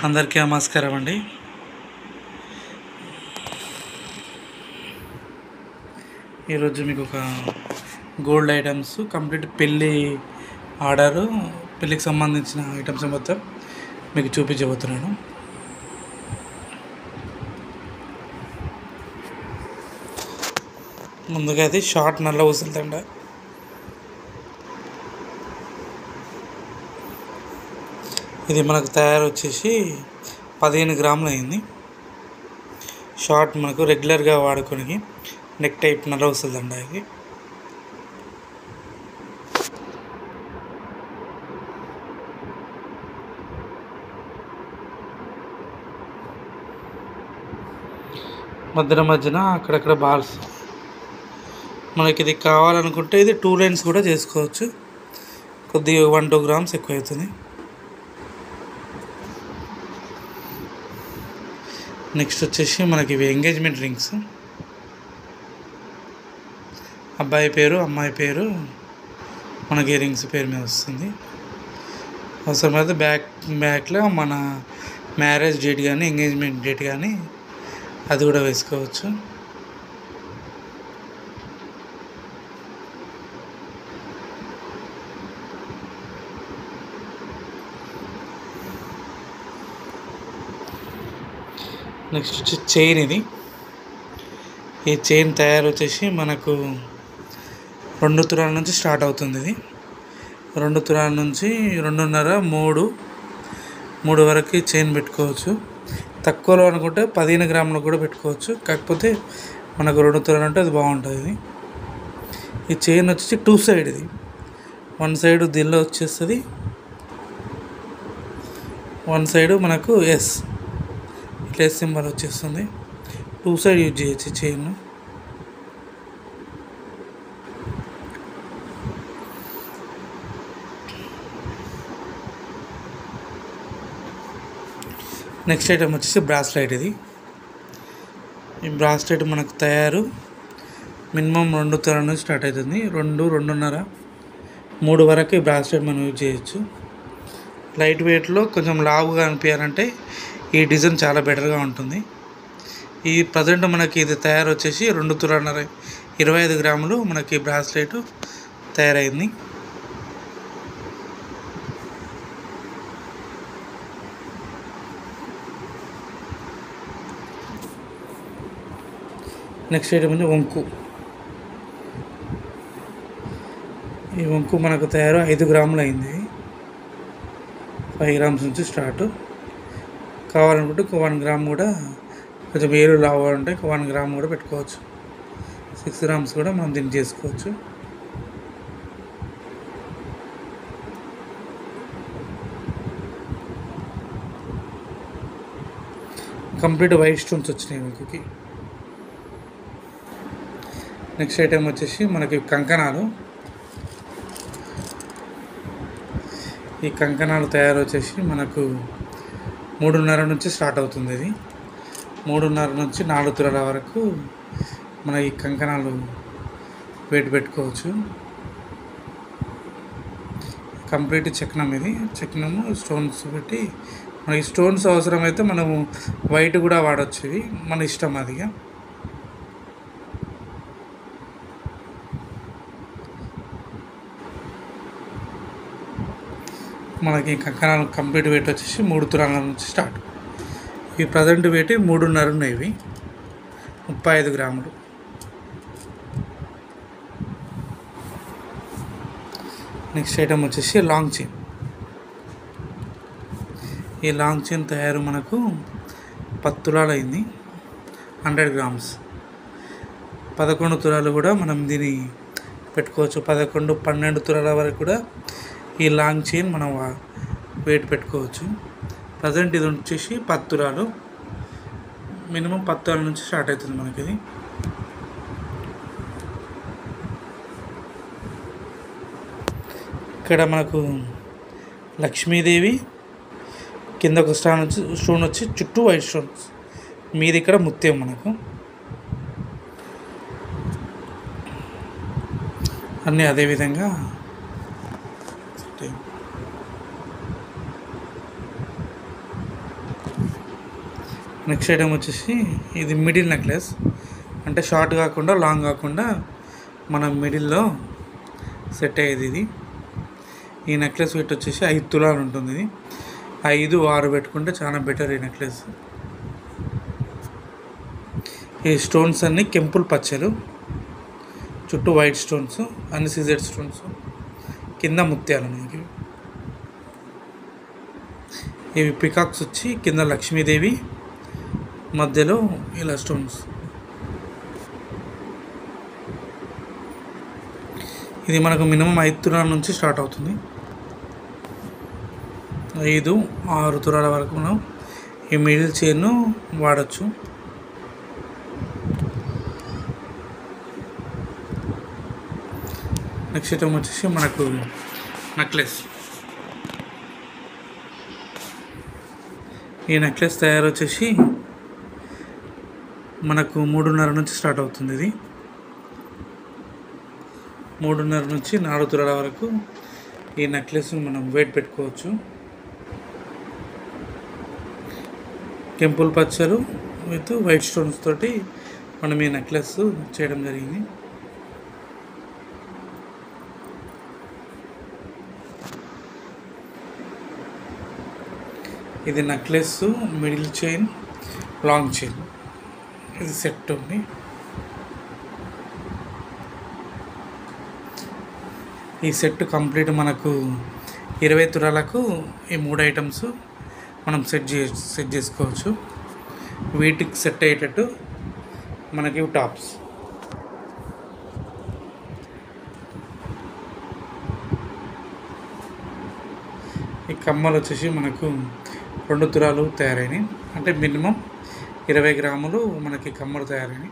అందరికీ నమస్కారం అండి ఈరోజు మీకు ఒక గోల్డ్ ఐటమ్స్ కంప్లీట్ పెళ్ళి ఆర్డరు పెళ్ళికి సంబంధించిన ఐటమ్స్ మొత్తం మీకు చూపించబోతున్నాను ముందుగా అది షార్ట్ నల్ల ఊసలుదండ ఇది మనకు తయారు వచ్చేసి పదిహేను గ్రాములు అయింది షార్ట్ మనకు రెగ్యులర్గా వాడుకోనికి నెక్ టైప్ నల్ల వస్తుందండి ఇది మధ్యన మధ్యన అక్కడక్కడ బాల్స్ మనకి ఇది కావాలనుకుంటే ఇది టూ లైన్స్ కూడా చేసుకోవచ్చు కొద్దిగా వన్ టూ గ్రామ్స్ ఎక్కువ అవుతుంది నెక్స్ట్ వచ్చేసి మనకి ఇవి ఎంగేజ్మెంట్ రింగ్స్ అబ్బాయి పేరు అమ్మాయి పేరు మనకి రింగ్స్ పేరు మీద వస్తుంది అవసరమైతే బ్యాక్ బ్యాక్లో మన మ్యారేజ్ డేట్ కానీ ఎంగేజ్మెంట్ డేట్ కానీ అది కూడా వేసుకోవచ్చు నెక్స్ట్ వచ్చి చైన్ ఇది ఈ చైన్ తయారు వచ్చేసి మనకు రెండు తులాల నుంచి స్టార్ట్ అవుతుంది ఇది రెండు తులాల నుంచి రెండున్నర మూడు మూడు వరకు చైన్ పెట్టుకోవచ్చు తక్కువలో అనుకుంటే పదిహేను గ్రాములు కూడా పెట్టుకోవచ్చు కాకపోతే మనకు రెండు తులాలు అంటే అది బాగుంటుంది ఈ చైన్ వచ్చేసి టూ సైడ్ ఇది వన్ సైడ్ దీనిలో వచ్చేస్తుంది వన్ సైడ్ మనకు ఎస్ ప్లేస్ సింబల్ వచ్చేస్తుంది టూ సైడ్ యూజ్ చేయొచ్చు చైన్ నెక్స్ట్ ఐటమ్ వచ్చేసి బ్రాస్లైట్ ఇది ఈ బ్రాస్లైట్ మనకు తయారు మినిమం రెండు తర నుంచి స్టార్ట్ అవుతుంది రెండు రెండున్నర మూడు వరకు ఈ బ్రాస్లైట్ మనం యూజ్ చేయొచ్చు లైట్ వెయిట్లో కొంచెం లావుగా అనిపించాలంటే ఈ డిజైన్ చాలా బెటర్గా ఉంటుంది ఈ ప్రజెంట్ మనకి ఇది తయారు వచ్చేసి రెండు తులాన్నర ఇరవై ఐదు గ్రాములు మనకి బ్రాస్లెట్ తయారైంది నెక్స్ట్ ఐటమ్ ఉంది వంకు ఈ వంకు మనకు తయారు ఐదు గ్రాములు అయింది ఫైవ్ గ్రామ్స్ నుంచి స్టార్ట్ కావాలనుకుంటే ఒక వన్ గ్రామ్ కూడా కొంచెం ఏరు లావాలంటే ఒక వన్ గ్రామ్ కూడా పెట్టుకోవచ్చు సిక్స్ గ్రామ్స్ కూడా మనం దీన్ని చేసుకోవచ్చు కంప్లీట్ వైట్ స్టోన్స్ వచ్చినాయి మీకు నెక్స్ట్ ఐటెం వచ్చేసి మనకి కంకణాలు ఈ కంకణాలు తయారు వచ్చేసి మనకు మూడున్నర నుంచి స్టార్ట్ అవుతుంది ఇది మూడున్నర నుంచి నాలుగు తులాల వరకు మన ఈ కంకణాలు వెయిట్ పెట్టుకోవచ్చు కంప్లీట్ చక్నం ఇది చక్నము స్టోన్స్ పెట్టి మనకి స్టోన్స్ అవసరమైతే మనము వైట్ కూడా వాడచ్చు ఇవి మన ఇష్టం అదిగా మనకి కంకణాలు కంప్లీట్ వెయిట్ వచ్చేసి మూడు తులాల నుంచి స్టార్ట్ ఈ ప్రజెంట్ వెయిట్ మూడున్నర ఉన్నాయి ఇవి ముప్పై ఐదు గ్రాములు నెక్స్ట్ ఐటమ్ వచ్చేసి లాంగ్ చైన్ ఈ లాంగ్ చైన్ తయారు మనకు పది తులాలు అయింది హండ్రెడ్ గ్రామ్స్ పదకొండు తులాలు కూడా మనం దీన్ని పెట్టుకోవచ్చు పదకొండు పన్నెండు తులాల వరకు కూడా ఈ లాంగ్ చైన్ మనం వెయిట్ పెట్టుకోవచ్చు ప్రజెంట్ ఇది వచ్చేసి పది తులాలు మినిమం పది తులాల నుంచి స్టార్ట్ అవుతుంది మనకి ఇది ఇక్కడ మనకు లక్ష్మీదేవి కింద ఒక స్టాన్ వచ్చి స్టోన్ వచ్చి చుట్టూ వైట్ స్టోన్స్ మీది ఇక్కడ ముత్యం మనకు అన్నీ అదేవిధంగా నెక్స్ట్ ఐటమ్ వచ్చేసి ఇది మిడిల్ నెక్లెస్ అంటే షార్ట్ కాకుండా లాంగ్ కాకుండా మన మిడిల్లో సెట్ అయ్యేది ఇది ఈ నెక్లెస్ వెయిట్ వచ్చేసి ఐదు తులాలు ఉంటుంది ఇది ఐదు ఆరు పెట్టుకుంటే చాలా బెటర్ ఈ నెక్లెస్ ఈ స్టోన్స్ అన్ని కెంపుల్ పచ్చలు చుట్టూ వైట్ స్టోన్స్ అన్ని సిజెడ్ స్టోన్స్ కింద ముత్యాలు మనకి ఇవి పికాక్స్ వచ్చి కింద లక్ష్మీదేవి మధ్యలో ఇలా స్టోన్స్ ఇది మనకు మినిమం ఐదు తులాల నుంచి స్టార్ట్ అవుతుంది ఐదు ఆరు తులాల వరకు మనం ఈ మిడిల్ చైన్ వాడచ్చు నెక్స్ట్ ఐటమ్ వచ్చేసి మనకు నెక్లెస్ ఈ నెక్లెస్ తయారు వచ్చేసి మనకు మూడున్నర నుంచి స్టార్ట్ అవుతుంది ఇది మూడున్నర నుంచి నాలుగు తులాల వరకు ఈ నెక్లెస్ మనం వెయిట్ పెట్టుకోవచ్చు కెంపుల్ పచ్చలు విత్ వైట్ స్టోన్స్ తోటి మనం ఈ నెక్లెస్ చేయడం జరిగింది ఇది necklace middle chain long chain ఇది సెట్ ఉంది ఈ సెట్ కంప్లీట్ మనకు ఇరవై తులాలకు ఈ మూడు ఐటమ్స్ మనం సెట్ చే సెట్ చేసుకోవచ్చు వీటికి సెట్ అయ్యేటట్టు మనకి ఇవి టాప్స్ ఈ కమ్మలు వచ్చేసి మనకు రెండు తులాలు తయారైనాయి అంటే మినిమం ఇరవై గ్రాములు మనకి కమ్మలు తయారైనాయి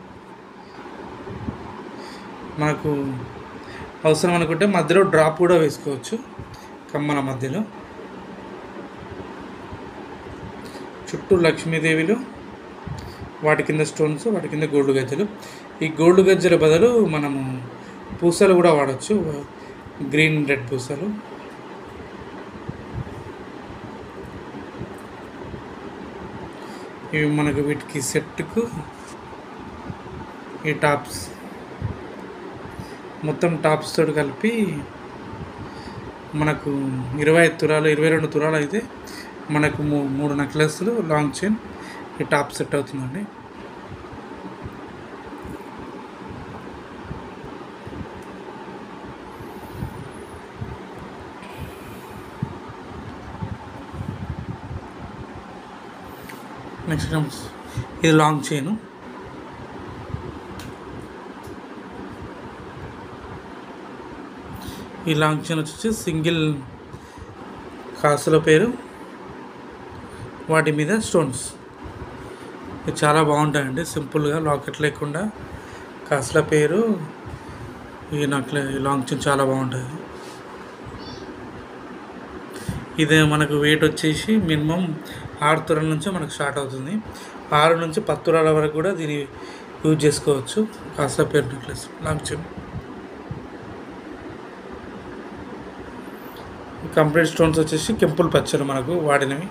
మనకు అవసరం అనుకుంటే మధ్యలో డ్రాప్ కూడా వేసుకోవచ్చు కమ్మల మధ్యలో చుట్టూ లక్ష్మీదేవిలు వాటి కింద స్టోన్స్ వాటి కింద గోల్డ్ గజ్జలు ఈ గోల్డ్ గజ్జల బదులు మనము పూసలు కూడా వాడచ్చు గ్రీన్ రెడ్ పూసలు ఇవి మనకు వీటికి సెట్కు ఈ టాప్స్ మొత్తం టాప్స్ తోటి కలిపి మనకు ఇరవై ఐదు తులాలు ఇరవై రెండు తులాలు అయితే మనకు మూ- మూడు నెక్లెస్లు లాంగ్ చైన్ ఈ టాప్ సెట్ అవుతుందండి నెక్స్ట్ కమ్స్ ఇది లాంగ్ చైను ఈ లాంగ్ చైన్ వచ్చేసి సింగిల్ కాసుల పేరు వాటి మీద స్టోన్స్ ఇది చాలా బాగుంటాయండి సింపుల్గా లాకెట్ లేకుండా కాసుల పేరు ఈ నక్లె ఈ లాంగ్ చైన్ చాలా బాగుంటుంది ఇది మనకు వెయిట్ వచ్చేసి మినిమం ఆరు తులాల నుంచి మనకు స్టార్ట్ అవుతుంది ఆరు నుంచి పది తులాల వరకు కూడా దీన్ని యూజ్ చేసుకోవచ్చు కాస్త పేరు necklace long chain complete stones వచ్చేసి కెంపుల్ పచ్చలు మనకు వాడినవి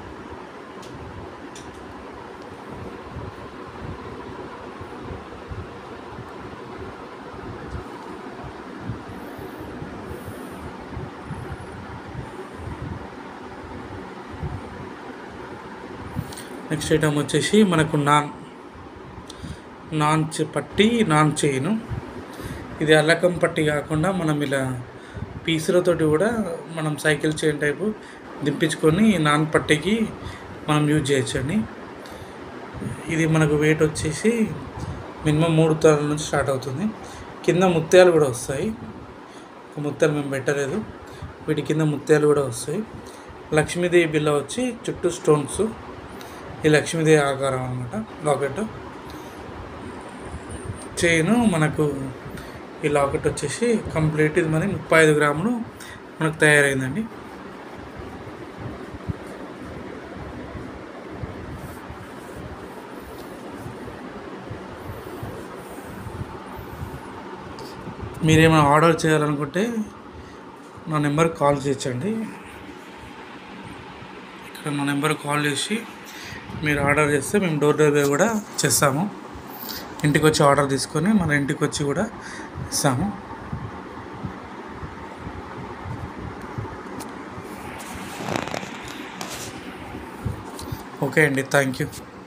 నెక్స్ట్ ఐటమ్ వచ్చేసి మనకు నాన్ నాన్ చే- పట్టి నాన్ చైను ఇది అల్లకం పట్టి కాకుండా మనం ఇలా పీసులతోటి కూడా మనం సైకిల్ చైన్ టైపు దింపించుకొని నాన్ పట్టికి మనం యూజ్ చేయొచ్చండి ఇది మనకు వెయిట్ వచ్చేసి మినిమం మూడు తులాల నుంచి స్టార్ట్ అవుతుంది కింద ముత్యాలు కూడా వస్తాయి ఒక ముత్యాలు మేము పెట్టలేదు వీటి కింద ముత్యాలు కూడా వస్తాయి లక్ష్మీదేవి బిల్ల వచ్చి చుట్టూ స్టోన్స్ ఈ లక్ష్మీదేవి ఆకారం అనమాట లాకెట్ చైను మనకు ఈ లాకెట్ వచ్చేసి కంప్లీట్ ఇది మరి ముప్పై ఐదు గ్రాములు మనకు తయారైందండి మీరేమైనా ఆర్డర్ చేయాలనుకుంటే నా నెంబర్కి కాల్ చేయొచ్చండి ఇక్కడ నా నెంబర్ కాల్ చేసి మీరు ఆర్డర్ చేస్తే మేము డోర్ డెలివరీ కూడా చేస్తాము ఇంటికి వచ్చి ఆర్డర్ తీసుకొని మన ఇంటికి వచ్చి కూడా ఇస్తాము ఓకే అండి థ్యాంక్ యూ